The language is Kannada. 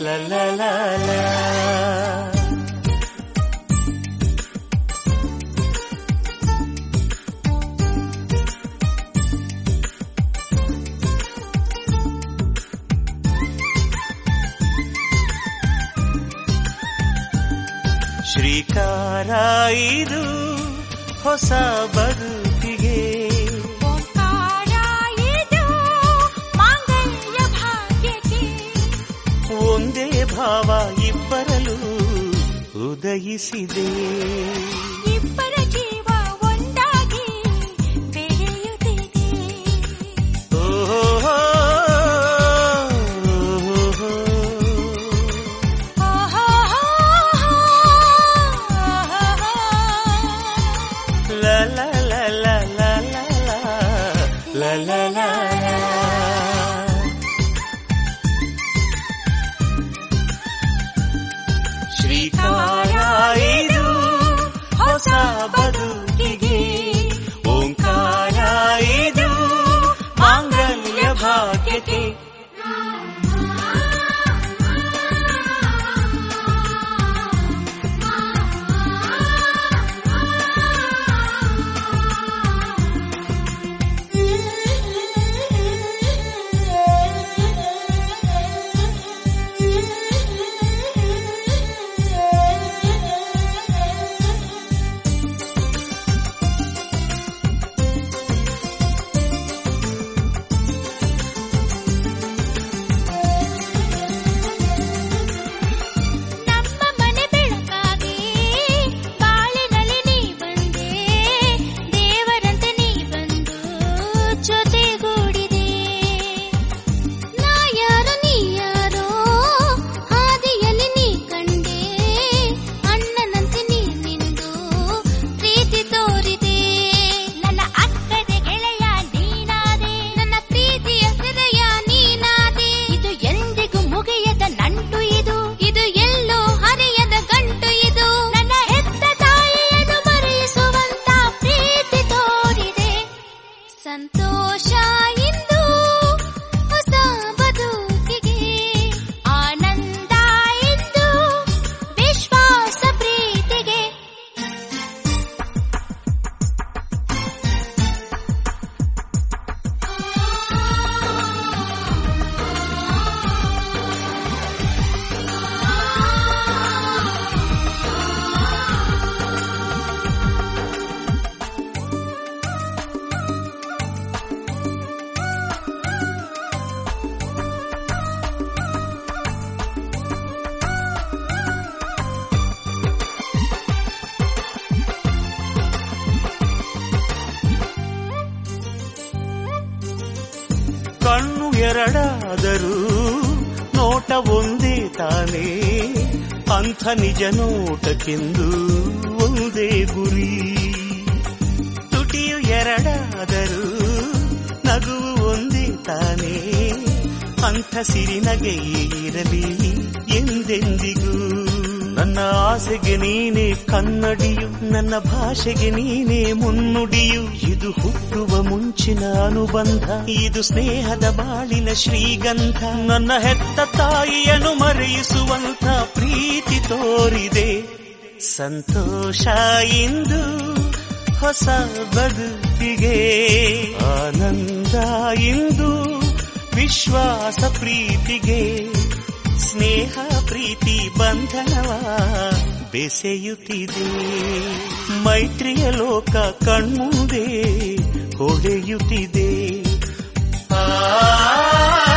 la la la la ಶ್ರೀಕಾರ ಇದು ಹೊಸ ಬದುಕಿಗೆ ಓಂಕಾರ ಇದು ಮಾಂಗಲ್ಯ ಭಾಗ್ಯಕ್ಕೆ ಒಂದೇ ಭಾವ ಇಬ್ಬರಲು ಉದಯಿಸಿದೆ ಇಬ್ಬರ ಜೀವ ಒಂದಾಗಿ ಬೆಳೆಯುತ್ತಿದೆ ಓಹೋ la la la la la la la la la la ಶ್ರೀಕಾರ ಇದು ಹೊಸ ಬದುಕಿಗೆ ಓಂಕಾರ ಇದು ಮಾಂಗಲ್ಯ ಭಾಗ್ಯಕ್ಕೆ ನಮ್ಮ ಮನೆ ಬೆಳಕಾಗಿ ಬಾಳಿನಲ್ಲಿ ನೀ ಬಂದೆ ದೇವರಂತೆ ನೀ ಬಂದು ಜೊತೆಗೂಡಿದೆ ನಾ ಯಾರು ನೀ ಯಾರೋ ಹಾದಿಯಲ್ಲಿ ನೀ ಕಂಡೆ ಅಣ್ಣನಂತೆ ನೀ ನಿಂದು ಪ್ರೀತಿ ತೋರಿದೆ ನನ್ನ ಅಕ್ಕದ ಗೆಳೆಯ ನೀನಾದೆ ನನ್ನ ಪ್ರೀತಿಯ ಹೃದಯ ನೀನಾದೆ ಇದು ಎಂದಿಗೂ ಮುಗಿಯದ ನಂಟು ಇದು ಇದು ಎಲ್ಲೋ ಹರಿಯದ ಗಂಟು ಇದು ನನ್ನ ಹೆತ್ತ ತಾಯಿಯನ್ನು ಮರೆಯಿಸುವಂತ ಪ್ರೀತಿ ತೋರಿದೆ ಸಂತೋಷ ಇಂದು ಹೊಸ ಬದುಕಿಗೆ ಆನಂದ ಇಂದು ವಿಶ್ವಾಸ ಪ್ರೀತಿಗೆ ಕಣ್ಣು ಎರಡಾದರೂ ನೋಟ ಒಂದೇ ತಾನೇ ಅಂಥ ನಿಜ ನೋಟಕ್ಕೆಂದು ಒಂದೇ ಗುರಿ ತುಟಿಯು ಎರಡಾದರೂ ನಗುವು ಒಂದೇ ತಾನೇ ಅಂಥ ಸಿರಿನಗೆಯೇ ಇರಲಿ ಎಂದೆಂದಿಗೂ ನನ್ನ ಆಸೆಗೆ ನೀನೇ ಕನ್ನಡಿಯು ನನ್ನ ಭಾಷೆಗೆ ನೀನೇ ಮುನ್ನುಡಿಯು ಇದು ಹುಟ್ಟುವ ಮುಂಚಿನ ಅನುಬಂಧ ಇದು ಸ್ನೇಹದ ಬಾಳಿನ ಶ್ರೀಗಂಧ ನನ್ನ ಹೆತ್ತ ತಾಯಿಯನ್ನು ಮರೆಯಿಸುವಂತ ಪ್ರೀತಿ ತೋರಿದೆ ಸಂತೋಷ ಇಂದು ಹೊಸ ಬದುಕಿಗೆ ಆನಂದ ಇಂದು ವಿಶ್ವಾಸ ಪ್ರೀತಿಗೆ ಸ್ನೇಹ ಪ್ರೀತಿ ಬಂಧನವ ಬೆಸೆಯುತ್ತಿದೆ ಮೈತ್ರಿಯ ಲೋಕ ಕಣ್ಮುಂದೆ ಹೊಳೆಯುತ್ತಿದೆ ಆ